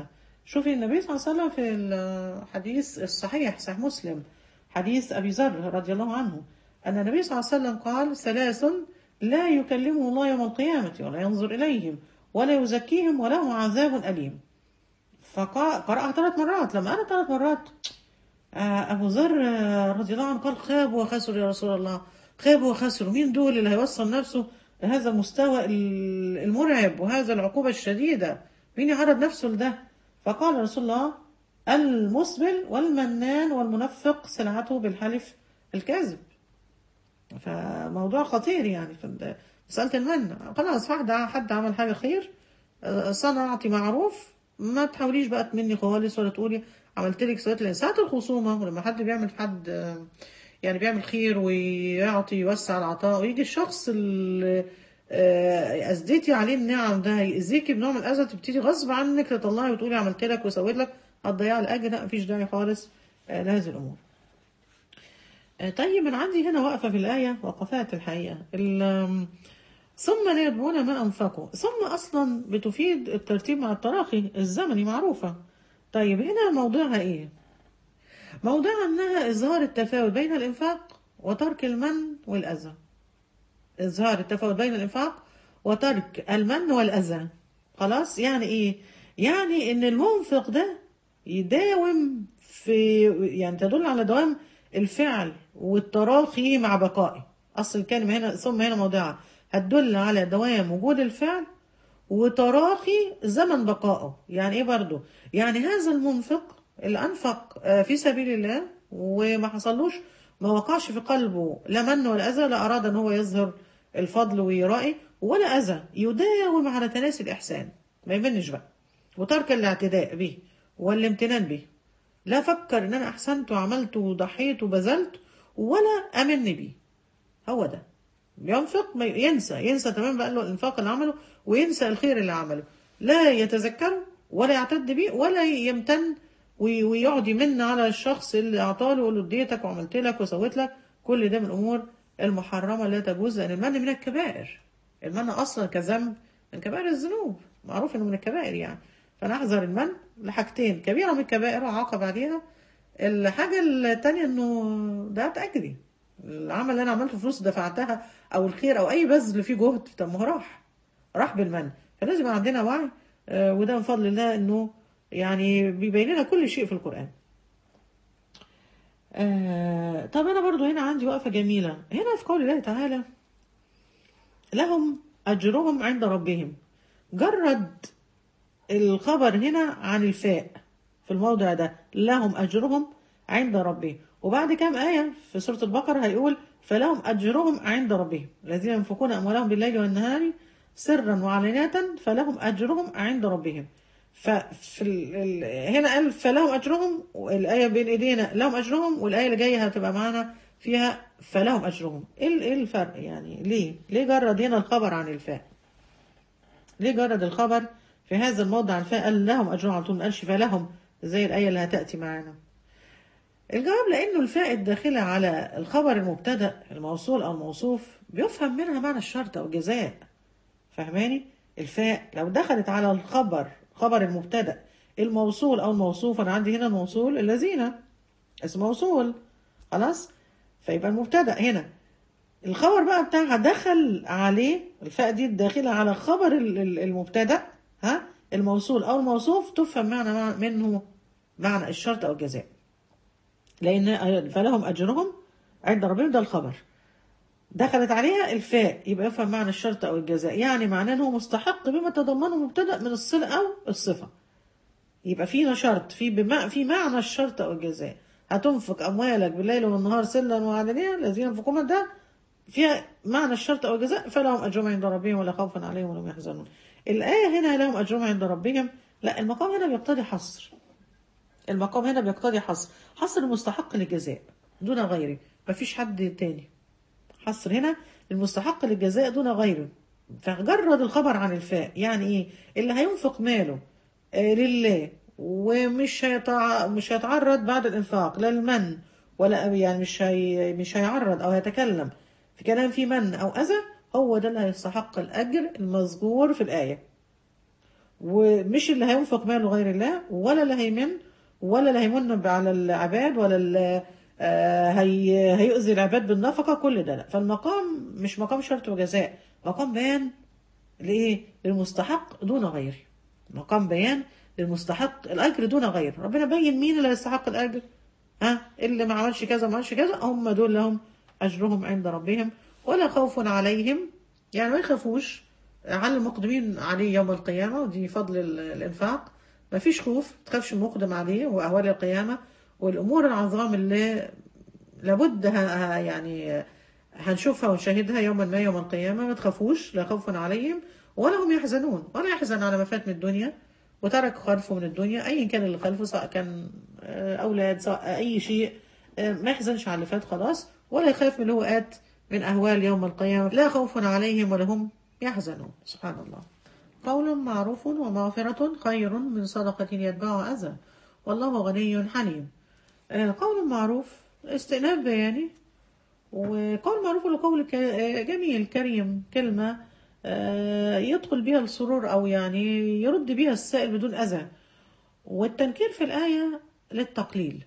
شوفي النبي صلى الله عليه وسلم في الحديث الصحيح صحيح مسلم حديث أبي ذر رضي الله عنه أن النبي صلى الله عليه وسلم قال ثلاث لا يكلمهم الله يوم القيامة ولا ينظر إليهم ولا يزكيهم ولهم عذاب أليم فقرأها ثلاث مرات لما قرأ ثلاث مرات آه، أبو ذر آه، رضي الله عنه قال خابوا وخسروا يا رسول الله خابوا وخسروا مين دول اللي هيوصل نفسه لهذا المستوى ال- المرعب وهذا العقوبة الشديدة مين يعرض نفسه لده فقال رسول الله المسبل والمنان والمنفق سلعته بالحلف الكاذب فموضوع خطير يعني في مسألة المن خلاص واحد حد عمل حاجة خير آه، صنعتي معروف ما تحاوليش بقى تمني خالص ولا تقولي عملت لك سويت لان ساعات الخصومة ولما حد بيعمل في حد آه، يعني بيعمل خير ويعطي يوسع العطاء ويجي الشخص اللي آه، أسديتي عليه النعم ده يأذيكي بنوع من الأذى تبتدي غصب عنك تطلعي وتقولي عملت لك وسويت لك هتضيعي الأجر لا مفيش داعي خالص آه، لهذه الأمور آه، طيب أنا عندي هنا وقفة في الآية وقفات الحقيقة ال- ثم لا يتبعون ما أنفقوا ثم أصلا بتفيد الترتيب مع التراخي الزمني معروفة طيب هنا موضوعها إيه موضوعها أنها إظهار التفاوت بين الإنفاق وترك المن والأذى إظهار التفاوت بين الإنفاق وترك المن والأذى خلاص يعني إيه يعني إن المنفق ده يداوم في يعني تدل على دوام الفعل والتراخي مع بقائه أصل الكلمة هنا ثم هنا موضعها هتدل على دوام وجود الفعل وتراخي زمن بقائه يعني ايه برضو يعني هذا المنفق اللي انفق آه، في سبيل الله وما حصلوش ما وقعش في قلبه لا من ولا اذى لا اراد ان هو يظهر الفضل ويرائي ولا اذى يداوم على تناسي الاحسان ما يمنش بقى وترك الاعتداء به والامتنان به لا فكر ان انا احسنت وعملت وضحيت وبذلت ولا امن بيه هو ده بينفق ما ينسى ينسى تمام بقى له الانفاق اللي عمله وينسى الخير اللي عمله لا يتذكره ولا يعتد بيه ولا يمتن وي- ويقعد يمن على الشخص اللي اعطاله ويقول له اديتك وعملت لك وسويت لك كل ده من الامور المحرمه لا تجوز لان المن من الكبائر المن اصلا كذنب من كبائر الذنوب معروف انه من الكبائر يعني فنحذر المن لحاجتين كبيره من الكبائر وعاقب عليها الحاجه التانية انه ده اجري العمل اللي انا عملته فلوس دفعتها او الخير او اي بذل فيه جهد طب ما هو راح راح بالمن فلازم يبقى عندنا وعي آه، وده من فضل الله انه يعني بيبين لنا كل شيء في القران آه طب انا برضو هنا عندي وقفه جميله هنا في قول الله تعالى لهم اجرهم عند ربهم جرد الخبر هنا عن الفاء في الموضع ده لهم أجرهم عند ربهم وبعد كام آية في سورة البقرة هيقول فلهم أجرهم عند ربهم الذين ينفقون أموالهم بالليل والنهار سرا وعلانية فلهم أجرهم عند ربهم ففي ال... ال... هنا قال فلهم أجرهم الآية بين إيدينا لهم أجرهم والآية اللي جاية هتبقى معانا فيها فلهم أجرهم إيه ال- إيه الفرق يعني ليه ليه جرد هنا الخبر عن الفاء ليه جرد الخبر في هذا الموضع عن الفاء قال لهم أجرهم على طول ما قالش فلهم زي الآية اللي هتأتي معانا الجواب لأنه الفاء الداخلة على الخبر المبتدأ الموصول أو الموصوف بيفهم منها معنى الشرط أو الجزاء فهماني الفاء لو دخلت على الخبر خبر المبتدأ الموصول أو الموصوف أنا عندي هنا الموصول الذين اسم موصول خلاص فيبقى المبتدأ هنا الخبر بقى بتاعها دخل عليه الفاء دي الداخلة على خبر ال- ال- المبتدأ ها الموصول أو الموصوف تفهم معنى مع- منه معنى الشرط أو الجزاء لأن فلهم أجرهم عند ربهم ده الخبر دخلت عليها الفاء يبقى يفهم معنى الشرط أو الجزاء يعني معناه أنه مستحق بما تضمنه مبتدأ من الصلة أو الصفة يبقى في شرط في بما في معنى الشرط أو الجزاء هتنفق أموالك بالليل والنهار سلا وعلانية الذين ينفقون ده فيها معنى الشرط أو الجزاء فلهم أجرهم عند ربهم ولا خوف عليهم ولا هم يحزنون الآية هنا لهم أجرهم عند ربهم لا المقام هنا بيقتضي حصر المقام هنا بيقتضي حصر حصر المستحق للجزاء دون غيره مفيش حد تاني حصر هنا المستحق للجزاء دون غيره فجرد الخبر عن الفاء يعني ايه اللي هينفق ماله آه لله ومش هيتع... مش هيتعرض بعد الانفاق لا المن ولا يعني مش هي... مش هيعرض او هيتكلم في كلام فيه من او اذى هو ده اللي هيستحق الاجر المذكور في الايه ومش اللي هينفق ماله غير الله ولا اللي هيمن ولا اللي هيمن على العباد ولا اللي آه، هي هيؤذي العباد بالنفقة كل ده لا فالمقام مش مقام شرط وجزاء مقام بيان لإيه؟ للمستحق دون غيره مقام بيان للمستحق الأجر دون غيره ربنا بين مين اللي يستحق الأجر ها اللي ما عملش كذا ما عملش كذا هم دول لهم أجرهم عند ربهم ولا خوف عليهم يعني ما يخافوش على المقدمين عليه يوم القيامة ودي فضل ال- الإنفاق ما فيش خوف تخافش المقدم عليه وأهوال القيامة والأمور العظام اللي لابد ه- ه- يعني هنشوفها ونشاهدها يوما ما يوم القيامة ما تخافوش لا خوف عليهم ولا هم يحزنون ولا يحزن على ما فات من الدنيا وترك خلفه من الدنيا أيا كان اللي خلفه سواء كان آه، أولاد سواء أي شيء آه، ما يحزنش على اللي فات خلاص ولا يخاف من اللي هو آت من أهوال يوم القيامة لا خوف عليهم ولا هم يحزنون سبحان الله قول معروف ومغفرة خير من صدقة يتبعها أذى والله غني حليم آه، قول معروف استئناف بياني وقول معروف له قول ك- آه، جميل كريم كلمة آه، يدخل بها السرور أو يعني يرد بها السائل بدون أذى والتنكير في الآية للتقليل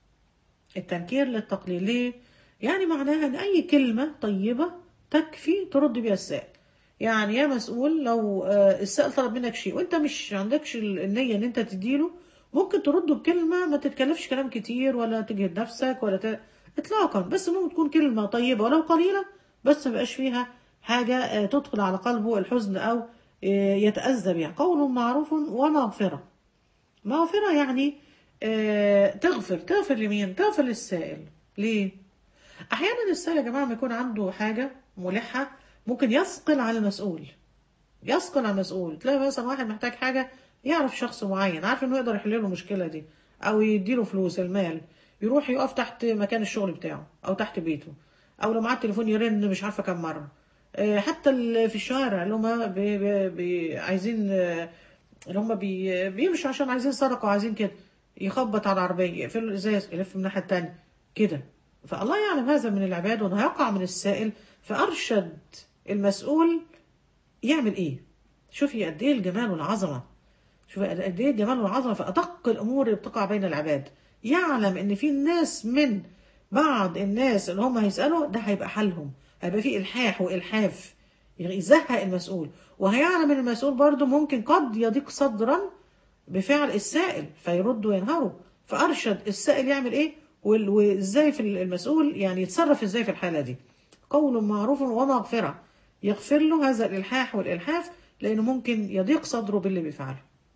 التنكير للتقليل ليه؟ يعني معناها ان اي كلمة طيبة تكفي ترد بيها السائل يعني يا مسؤول لو آه، السائل طلب منك شيء وانت مش عندكش ال- النية ان انت تديله ممكن ترده بكلمة ما تتكلفش كلام كتير ولا تجهد نفسك ولا ت... اطلاقا بس ممكن تكون كلمة طيبة ولو قليلة بس ما يبقاش فيها حاجة آه، تدخل على قلبه الحزن او آه، يتأذى بها قول معروف ومغفرة مغفرة يعني آه، تغفر تغفر لمين تغفر للسائل ليه احيانا السائل يا جماعه ما يكون عنده حاجه ملحه ممكن يثقل على المسؤول يثقل على المسؤول تلاقي مثلا واحد محتاج حاجه يعرف شخص معين عارف انه يقدر يحل له المشكله دي او يديله فلوس المال يروح يقف تحت مكان الشغل بتاعه او تحت بيته او لو معاه التليفون يرن مش عارفه كم مره آه، حتى ال- في الشوارع اللي هم بي بي بي عايزين آه، اللي هم بي بيمشوا عشان عايزين سرقة وعايزين كده يخبط على العربية يقفل الإزاز يلف من الناحية التانية كده فالله يعلم هذا من العباد وانه هيقع من السائل فأرشد المسؤول يعمل إيه شوفي قد إيه الجمال والعظمة شوفي قد إيه الجمال والعظمة في أدق الأمور اللي بتقع بين العباد يعلم إن في ناس من بعض الناس اللي هم هيسألوا ده هيبقى حالهم هيبقى في إلحاح وإلحاف يزهق المسؤول وهيعلم ان المسؤول برضه ممكن قد يضيق صدرا بفعل السائل فيرد وينهره فارشد السائل يعمل ايه وال- وازاي في المسؤول يعني يتصرف ازاي في الحاله دي قول معروف ومغفره يغفر له هذا الالحاح والالحاف لانه ممكن يضيق صدره باللي بيفعله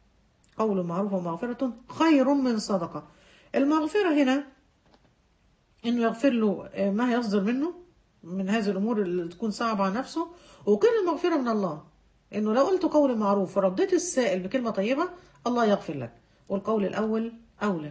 قول معروف ومغفره خير من صدقه المغفره هنا انه يغفر له ما يصدر منه من هذه الامور اللي تكون صعبه على نفسه وكل المغفره من الله انه لو قلت قول معروف ورديت السائل بكلمه طيبه الله يغفر لك والقول الاول اولى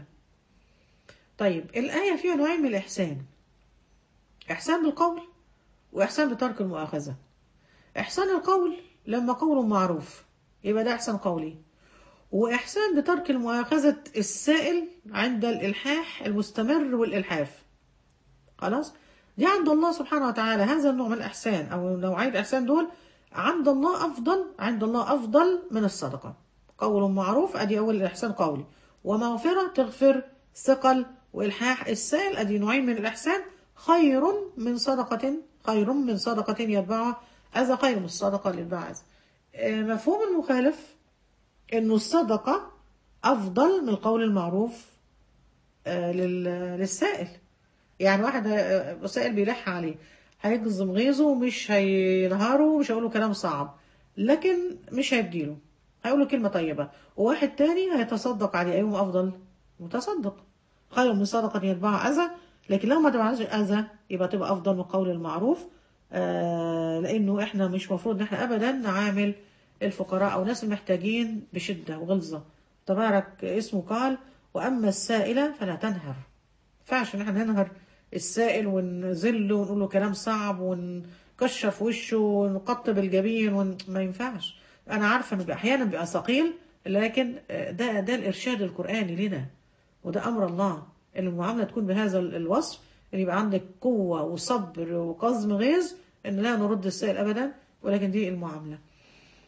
طيب الايه فيها نوعين من الاحسان احسان بالقول واحسان بترك المؤاخذه احسان القول لما قول معروف يبقى ده احسان قولي واحسان بترك المؤاخذه السائل عند الالحاح المستمر والالحاف خلاص دي عند الله سبحانه وتعالى هذا النوع من الإحسان أو نوعين الإحسان دول عند الله أفضل عند الله أفضل من الصدقة قول معروف أدي أول الإحسان قولي ومغفرة تغفر ثقل وإلحاح السائل أدي نوعين من الإحسان خير من صدقة خير من صدقة يتبعها هذا خير من الصدقة اللي يتبعها هذا. آه، مفهوم المخالف إنه الصدقة أفضل من القول المعروف آه، لل- للسائل يعني واحد آه، سائل بيلح عليه هيجزم غيظه ومش هينهاره ومش هيقوله كلام صعب لكن مش هيديله هيقوله كلمة طيبة وواحد تاني هيتصدق عليه أيهم أفضل متصدق خير من صدقة يتبعها أذى لكن لو ما تبعهاش أذى يبقى تبقى أفضل من قول المعروف آه لأنه إحنا مش مفروض إن إحنا أبدا نعامل الفقراء أو الناس المحتاجين بشدة وغلظة تبارك اسمه قال وأما السائلة فلا تنهر ينفعش ان احنا ننهر السائل ونذله ونقول له كلام صعب ونكشر في وشه ونقطب الجبين ون... ما ينفعش انا عارفه انه احيانا بيبقى ثقيل لكن ده ده الارشاد القراني لنا وده امر الله ان المعامله تكون بهذا ال- الوصف ان يبقى عندك قوه وصبر وقزم غيظ ان لا نرد السائل ابدا ولكن دي المعامله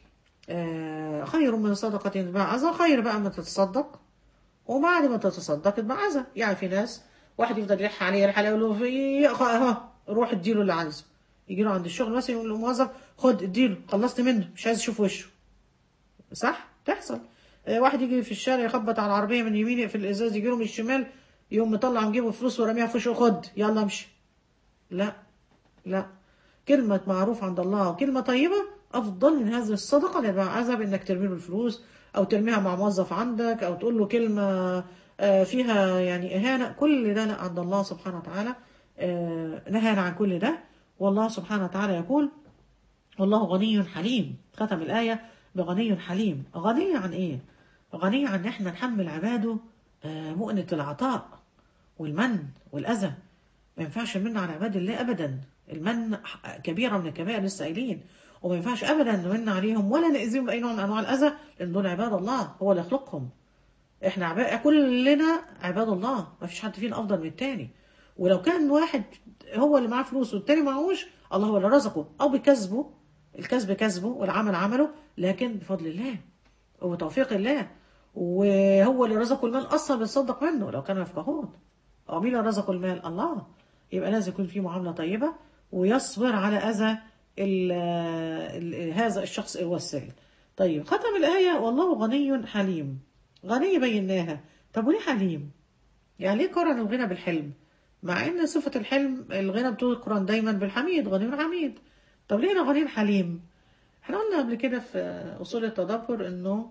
آه، خير من صدقة تتبع أذى خير بقى ما تتصدق وبعد ما تتصدق تتبع أذى يعني في ناس واحد يفضل يلح عليه يلح عليه يقول له في خ- ها روح اديله اللي عايزه يجي له عند الشغل مثلا يقول له موظف خد اديله خلصت منه مش عايز اشوف وشه صح تحصل آه، واحد يجي في الشارع يخبط على العربيه من يمين يقفل الازاز يجي له من الشمال يقوم مطلع من جيبه فلوس ورميها في وشه خد يلا امشي لا لا كلمة معروف عند الله وكلمة طيبة أفضل من هذه الصدقة اللي بقى عذب إنك ترمي له الفلوس أو ترميها مع موظف عندك أو تقول له كلمة آه، فيها يعني إهانة كل ده لا عند الله سبحانه وتعالى آه، نهانا عن كل ده والله سبحانه وتعالى يقول والله غني حليم ختم الآية بغني حليم غني عن إيه؟ غني عن إن إحنا نحمل عباده آه، مؤنة العطاء والمن والأذى ما ينفعش نمن على عباد الله أبدا المن ح- كبيرة من الكبائر لسه قايلين وما ينفعش أبدا نمن عليهم ولا نأذيهم بأي نوع من أنواع الأذى لأن دول عباد الله هو اللي يخلقهم احنا عباد كلنا عباد الله ما فيش حد فينا افضل من التاني ولو كان واحد هو اللي معاه فلوس والتاني معهوش الله هو اللي رزقه او بكسبه الكسب كسبه والعمل عمله لكن بفضل الله وبتوفيق الله وهو اللي رزقه المال اصلا بيتصدق منه لو كانوا يفقهون هو مين اللي رزقه المال الله يبقى لازم يكون في معامله طيبه ويصبر على اذى ال- ال- هذا الشخص الوسائل طيب ختم الايه والله غني حليم غني بيناها طب وليه حليم يعني ليه قرن الغنى بالحلم مع ان صفة الحلم الغنى بتقرن دايما بالحميد غني حميد طب ليه انا غني حليم احنا قلنا قبل كده في اصول التدبر انه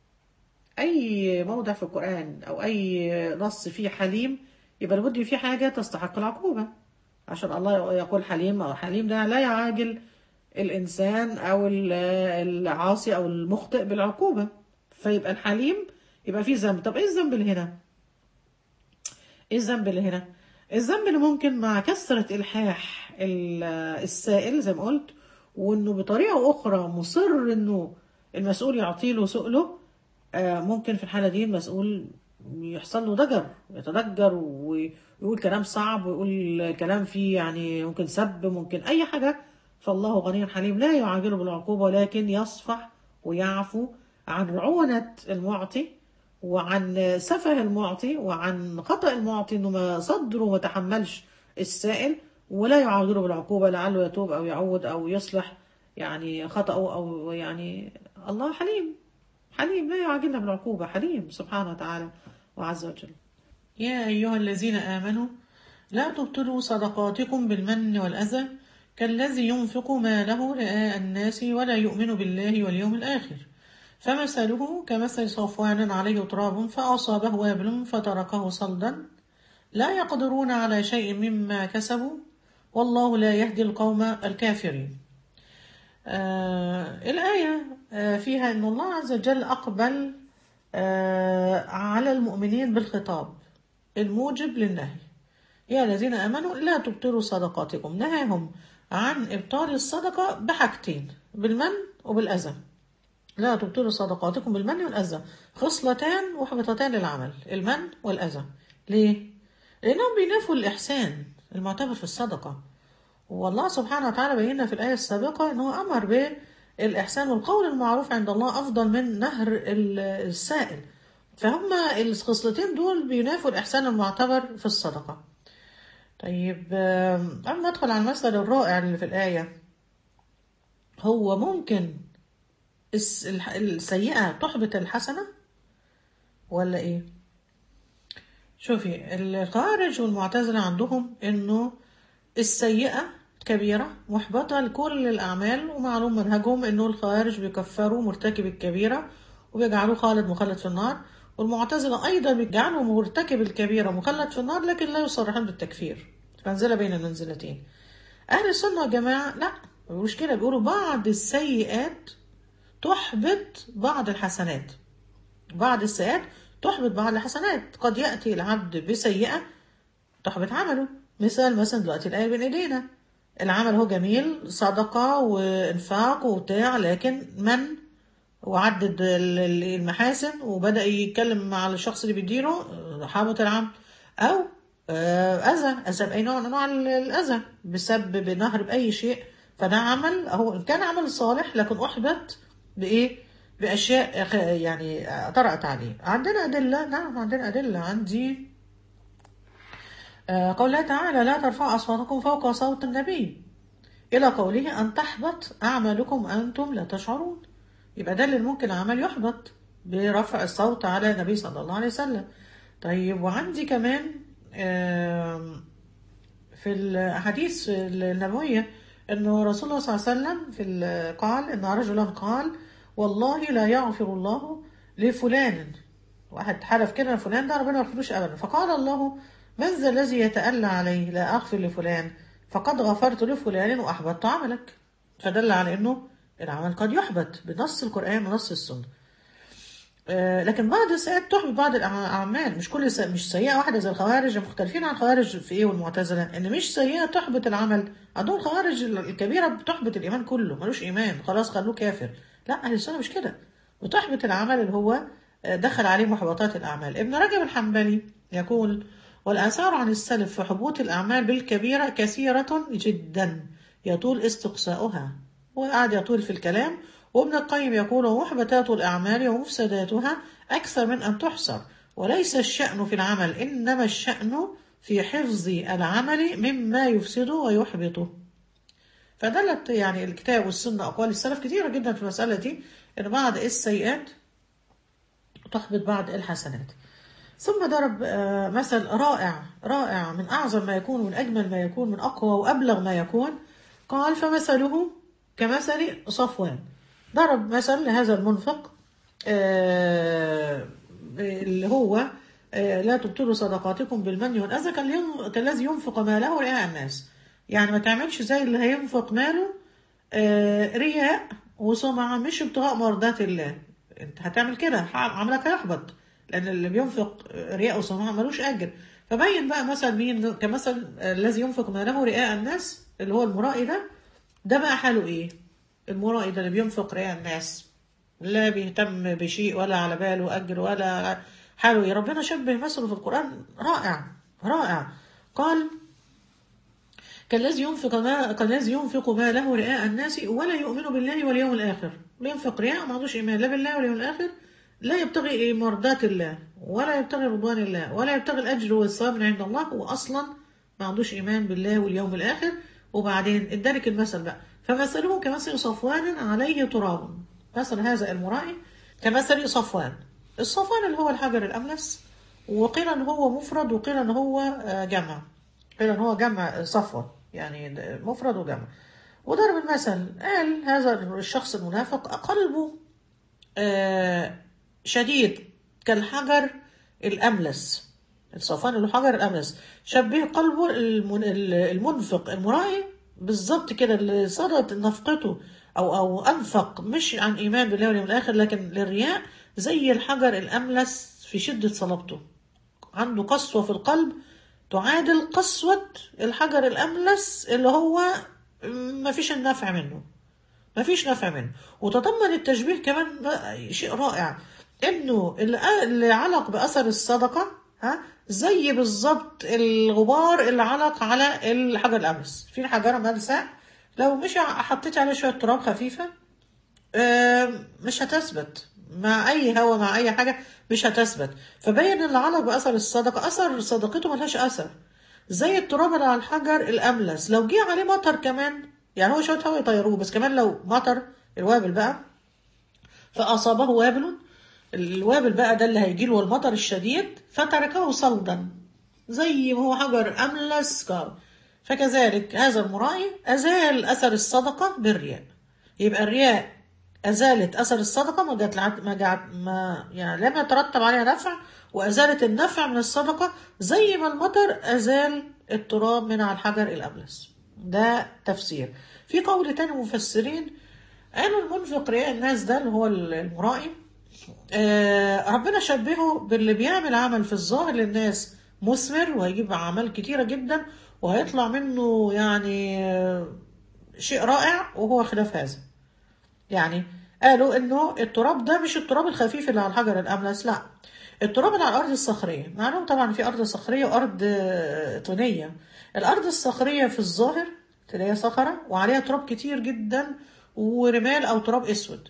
اي موضع في القرآن او اي نص فيه حليم يبقى لابد فيه حاجة تستحق العقوبة عشان الله يقول حليم او حليم ده لا يعاجل الانسان او ال- العاصي او المخطئ بالعقوبة فيبقى الحليم يبقى فيه ذنب طب ايه الذنب اللي هنا ايه الذنب اللي هنا الذنب اللي ممكن مع كثرة الحاح ال- السائل زي ما قلت وانه بطريقة اخرى مصر انه المسؤول يعطي له سؤله آه، ممكن في الحالة دي المسؤول يحصل له ضجر يتضجر ويقول كلام صعب ويقول كلام فيه يعني ممكن سب ممكن أي حاجة فالله غني حليم لا يعاجله بالعقوبة ولكن يصفح ويعفو عن رعونة المعطي وعن سفه المعطي وعن خطأ المعطي انه ما صدره وما تحملش السائل ولا يعاجله بالعقوبة لعله يتوب او يعود او يصلح يعني خطأه او يعني الله حليم حليم لا يعاجلنا بالعقوبة حليم سبحانه وتعالى وعز وجل يا أيها الذين آمنوا لا تبطلوا صدقاتكم بالمن والأذى كالذي ينفق ماله رئاء الناس ولا يؤمن بالله واليوم الآخر فمثله كمثل صفوان عليه تراب فأصابه وابل فتركه صلدا لا يقدرون على شيء مما كسبوا والله لا يهدي القوم الكافرين آه الآية آه فيها أن الله عز وجل أقبل آه على المؤمنين بالخطاب الموجب للنهي يا الذين آمنوا لا تبطلوا صدقاتكم نهاهم عن إبطال الصدقة بحاجتين بالمن وبالأذى لا تبطلوا صدقاتكم بالمن والأذى خصلتان وحبطتان للعمل المن والأذى ليه؟ لأنهم بينافوا الإحسان المعتبر في الصدقة والله سبحانه وتعالى بينا في الآية السابقة أنه أمر بالإحسان والقول المعروف عند الله أفضل من نهر ال- السائل فهم الخصلتين دول بينافوا الإحسان المعتبر في الصدقة طيب آم، قبل ما أدخل على المثل الرائع اللي في الآية هو ممكن الس- الح- السيئة تحبط الحسنة ولا إيه؟ شوفي الخوارج والمعتزلة عندهم إنه السيئة كبيرة محبطة لكل الأعمال ومعلوم منهجهم إنه الخوارج بيكفروا مرتكب الكبيرة وبيجعلوه خالد مخلد في النار والمعتزلة أيضا بيجعلوا مرتكب الكبيرة مخلد في النار لكن لا يصرحون بالتكفير منزلة بين المنزلتين أهل السنة والجماعة لا ما بيقولوش كده بيقولوا بعض السيئات تحبط بعض الحسنات بعض السيئات تحبط بعض الحسنات قد يأتي العبد بسيئة تحبط عمله مثال مثلا دلوقتي الآية بين إيدينا العمل هو جميل صدقة وإنفاق وبتاع لكن من وعدد ال- ال- المحاسن وبدأ يتكلم مع الشخص اللي بيديره آه، حابط العمل أو آه، أذى أذى بأي نوع من أنواع ال- الأذى بسبب نهر بأي شيء فده عمل هو إن كان عمل صالح لكن أحبط بإيه؟ بأشياء خ- يعني طرأت عليه عندنا أدلة نعم عندنا أدلة عندي آه، قول الله تعالى لا ترفعوا أصواتكم فوق صوت النبي إلى قوله أن تحبط أعمالكم أنتم لا تشعرون يبقى ده اللي ممكن العمل يحبط برفع الصوت على النبي صلى الله عليه وسلم طيب وعندي كمان آم، في الأحاديث النبوية أنه رسول الله صلى الله عليه وسلم في ال- قال أن رجلا قال والله لا يغفر الله لفلان واحد حلف كده فلان ده ربنا ما يغفرلوش أبدا فقال الله من ذا الذي يتألى عليه لا أغفر لفلان فقد غفرت لفلان وأحبطت عملك فدل على أنه العمل قد يحبط بنص القرآن ونص السنة آه، لكن بعض السيئات تحبط بعض الأعمال مش كل سيئة مش سيئة واحدة زي الخوارج مختلفين عن الخوارج في إيه والمعتزلة إن مش سيئة تحبط العمل عندهم الخوارج الكبيرة بتحبط الإيمان كله ملوش إيمان خلاص خلوه كافر لا أهل السنة مش كده بتحبط العمل اللي هو آه، دخل عليه محبطات الأعمال ابن رجب الحنبلي يقول والآثار عن السلف في حبوط الأعمال بالكبيرة كثيرة جدا يطول استقصاؤها وقعد يطول في الكلام وابن القيم يقول ومحبطات الأعمال ومفسداتها أكثر من أن تحصر وليس الشأن في العمل إنما الشأن في حفظ العمل مما يفسده ويحبطه فدلت يعني الكتاب والسنة أقوال السلف كثيرة جدا في المسألة دي إن بعض السيئات تحبط بعض الحسنات ثم ضرب آه، مثل رائع رائع من أعظم ما يكون من أجمل ما يكون من أقوى وأبلغ ما يكون قال فمثله كمثل صفوان ضرب مثل لهذا المنفق آه، اللي هو آه، لا تبطلوا صدقاتكم بالمن والأذى كالين- كالذي ينفق ماله رئاء الناس يعني ما تعملش زي اللي هينفق ماله آه، رياء وسمعة مش ابتغاء مرضات الله انت هتعمل كده ح- عملك هيحبط لان اللي بينفق رياء وسمعة ملوش اجر فبين بقى مثل مين كمثل الذي ينفق ماله رئاء الناس اللي هو المرائي ده ده بقى حاله ايه المرائي ده اللي بينفق رئاء الناس لا بيهتم بشيء ولا على باله اجر ولا حاله ايه ربنا شبه مثله في القرآن رائع رائع قال كالذي ينفق ما كالذي ينفق ماله رئاء الناس ولا يؤمن بالله واليوم الآخر لا ينفق رياء ما عندوش إيمان لا بالله واليوم الآخر لا يبتغي مرضات الله ولا يبتغي رضوان الله ولا يبتغي الأجر والثواب من عند الله هو أصلا ما عندوش إيمان بالله واليوم الآخر وبعدين ادالك المثل بقى فمثله كمثل صفوان عليه تراب مثل هذا المرائي كمثل صفوان الصفوان اللي هو الحجر الأملس وقيل ان هو مفرد وقيل ان هو آه، جمع قيل ان هو جمع صفوة يعني ده مفرد وجمع وضرب المثل قال هذا الشخص المنافق قلبه آه، شديد كالحجر الأملس الصفوان اللي هو حجر الأملس شبه قلبه المن- المنفق المرائي بالظبط كده اللي صدت نفقته أو أو أنفق مش عن إيمان بالله واليوم الآخر لكن للرياء زي الحجر الأملس في شدة صلابته عنده قسوة في القلب تعادل قسوة الحجر الأملس اللي هو ما فيش النفع منه ما فيش نفع منه وتضمن التشبيه كمان بقى شيء رائع انه اللي اللي علق باثر الصدقه ها زي بالظبط الغبار اللي علق على الحجر الاملس في حجره ملساء لو مش حطيت عليه شويه تراب خفيفه آم، مش هتثبت مع اي هوا مع اي حاجه مش هتثبت فبين اللي علق باثر الصدقه اثر صدقته ملهاش اثر زي التراب اللي على الحجر الاملس لو جه عليه مطر كمان يعني هو شويه هوا يطيروه بس كمان لو مطر الوابل بقى فاصابه وابل الوابل بقى ده اللي هيجيله المطر الشديد فتركه صلدا زي ما هو حجر املس كار فكذلك هذا المرائي ازال اثر الصدقه بالرياء يبقى الرياء ازالت اثر الصدقه ما جات ما جات ما يعني لم يترتب عليها نفع وازالت النفع من الصدقه زي ما المطر ازال التراب من على الحجر الاملس ده تفسير في قول تاني مفسرين قالوا المنفق رياء الناس ده اللي هو المرائي آه ربنا شبهه باللي بيعمل عمل في الظاهر للناس مثمر وهيجيب أعمال كتيرة جدا وهيطلع منه يعني آه شيء رائع وهو خلاف هذا يعني قالوا انه التراب ده مش التراب الخفيف اللي على الحجر الاملس لا التراب اللي على الارض الصخريه معلوم طبعا في ارض صخريه وارض آه، طينيه الارض الصخريه في الظاهر تلاقيها صخره وعليها تراب كتير جدا ورمال او تراب اسود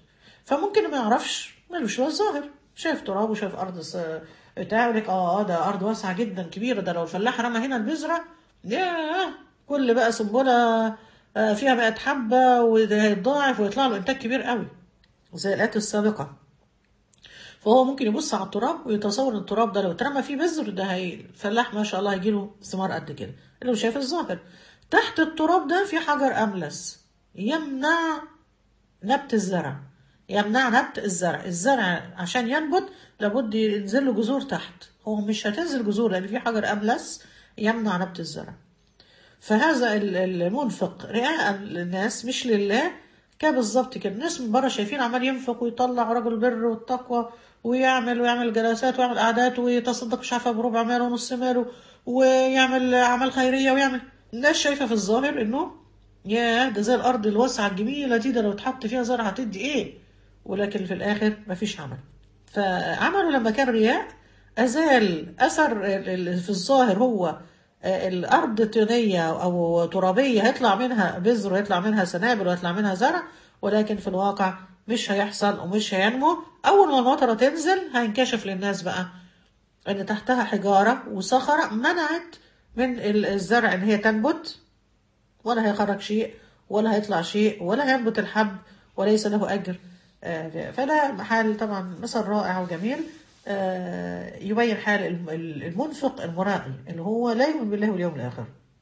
فممكن ما يعرفش ملوش هو الظاهر شايف تراب وشايف ارض س- بتاع يقول لك اه اه ده ارض واسعه جدا كبيره ده لو الفلاح رمى هنا البذره ياه كل بقى سنبله آه، فيها 100 حبه وده هيتضاعف ويطلع له انتاج كبير قوي زي الايات السابقه فهو ممكن يبص على التراب ويتصور ان التراب ده لو اترمى فيه بذر ده هي الفلاح ما شاء الله هيجيله ثمار قد كده اللي هو شايف الظاهر تحت التراب ده في حجر املس يمنع نبت الزرع يمنع نبت الزرع الزرع عشان ينبت لابد ينزل له جذور تحت هو مش هتنزل جذور لان في حجر املس يمنع نبت الزرع فهذا ال- المنفق رئاء للناس مش لله كان بالظبط كده الناس من بره شايفين عمال ينفق ويطلع رجل البر والتقوى ويعمل ويعمل جلسات ويعمل قعدات ويتصدق مش عارفه بربع ماله ونص ماله ويعمل اعمال خيريه ويعمل الناس شايفه في الظاهر انه ياه ده زي الارض الواسعه الجميله دي ده لو اتحط فيها زرع هتدي ايه ولكن في الاخر مفيش عمل فعمله لما كان رياء ازال اثر ال- ال- في الظاهر هو آه، الارض طينيه او ترابيه هيطلع منها بذر ويطلع منها سنابل ويطلع منها زرع ولكن في الواقع مش هيحصل ومش هينمو اول ما المطره تنزل هينكشف للناس بقى ان تحتها حجاره وصخره منعت من ال- الزرع ان هي تنبت ولا هيخرج شيء ولا هيطلع شيء ولا هينبت الحب وليس له أجر آه، فده حال طبعا مثل رائع وجميل آه، يبين حال الم- المنفق المرائي اللي هو لا يؤمن بالله واليوم الآخر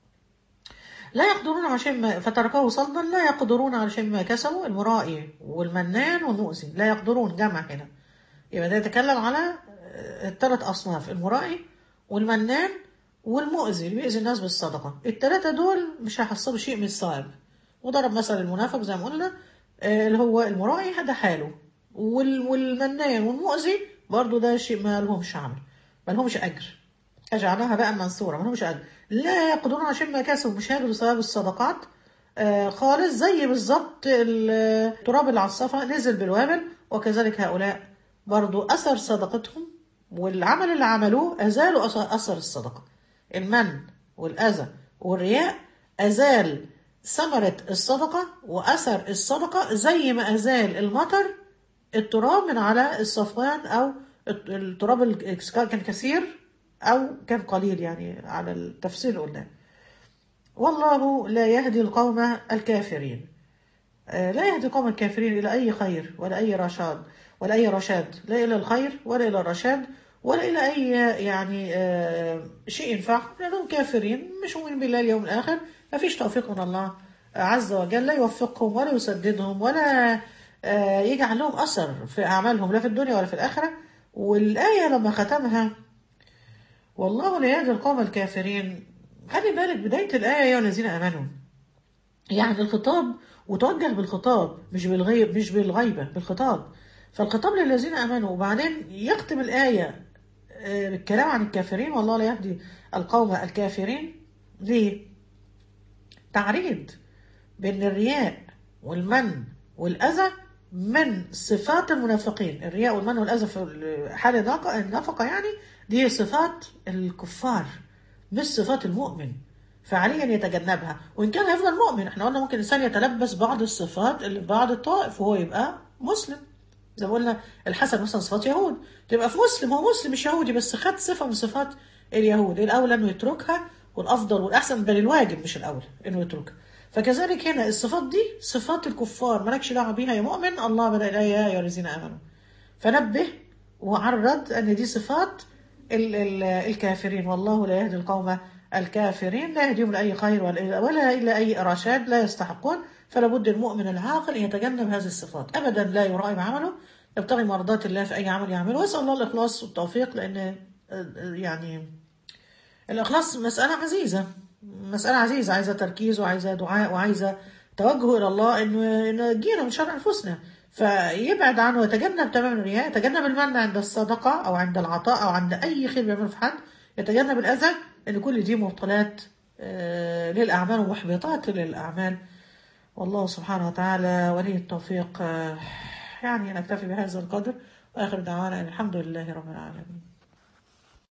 لا يقدرون على شيء ما فتركه صلبا لا يقدرون على شيء ما كسبوا المرائي والمنان والمؤذي لا يقدرون جمع هنا يبقى ده يتكلم على آه، الثلاث أصناف المرائي والمنان والمؤذي اللي بيأذي الناس بالصدقة الثلاثة دول مش هيحصلوا شيء من الصائب وضرب مثل المنافق زي ما قلنا آه، اللي هو المرائي هذا حاله وال- والمنان والمؤذي برضو ده شيء ما لهمش عمل ما لهمش أجر أجعلها بقى منصورة ما لهمش أجر لا يقدرون على شيء ما كسبوا مش هياخدوا ثواب الصدقات آه، خالص زي بالظبط التراب اللي على الصفا نزل بالوابل وكذلك هؤلاء برضو أثر صدقتهم والعمل اللي عملوه أزالوا أثر أثر الصدقة المن والأذى والرياء أزال ثمرة الصدقة وأثر الصدقة زي ما أزال المطر التراب من على الصفوان أو الت- التراب ال- كان كثير أو كان قليل يعني على التفسير اللي قلناه والله لا يهدي القوم الكافرين آه، لا يهدي قوم الكافرين إلى أي خير ولا أي رشاد ولا أي رشاد لا إلى الخير ولا إلى الرشاد ولا إلى أي يعني آه، شيء ينفعهم لأنهم كافرين مش مؤمنين بالله اليوم الآخر ما فيش توفيق من الله عز وجل لا يوفقهم ولا يسددهم ولا آه، يجعل لهم أثر في أعمالهم لا في الدنيا ولا في الآخرة والآية لما ختمها والله لا يهدي القوم الكافرين خلي بالك بداية الآية يا أيها الذين آمنوا يعني الخطاب وتوجه بالخطاب مش بالغيب مش بالغيبة بالخطاب فالخطاب للذين آمنوا وبعدين يختم الآية آه، بالكلام عن الكافرين والله لا يهدي القوم الكافرين ليه؟ تعريض بين الرياء والمن والأذى من صفات المنافقين الرياء والمن والأذى في حال الناقة- النفقة يعني دي صفات الكفار مش صفات المؤمن فعليه ان يتجنبها وان كان هيفضل مؤمن احنا قلنا ممكن الانسان يتلبس بعض الصفات اللي في بعض الطوائف وهو يبقى مسلم زي ما قلنا الحسن مثلا صفات يهود تبقى في مسلم هو مسلم مش يهودي بس خد صفه من صفات اليهود الاولى انه يتركها والافضل والاحسن بل الواجب مش الاول انه يتركها فكذلك هنا الصفات دي صفات الكفار مالكش دعوه بيها يا مؤمن الله بدا الايه يا ايها الذين امنوا فنبه وعرض ان دي صفات ال ال الكافرين والله لا يهدي القوم الكافرين لا يهديهم لاي خير ولا ولا الى اي رشاد لا يستحقون فلا بد المؤمن العاقل ان يتجنب هذه الصفات ابدا لا يرائي بعمله يبتغي مرضات الله في اي عمل يعمله واسال الله الاخلاص والتوفيق لان آه، آه، يعني الإخلاص مسألة عزيزة مسألة عزيزة عايزة تركيز وعايزة دعاء وعايزة توجه إلى الله إنه إنه يجينا من شر أنفسنا فيبعد عنه ويتجنب تماما الرياء يتجنب المنع عند الصدقة أو عند العطاء أو عند أي خير بيعمله في حد يتجنب الأذى لأن كل دي مبطلات آه، للأعمال ومحبطات للأعمال والله سبحانه وتعالى ولي التوفيق آه، يعني نكتفي بهذا القدر وآخر دعوانا أن الحمد لله رب العالمين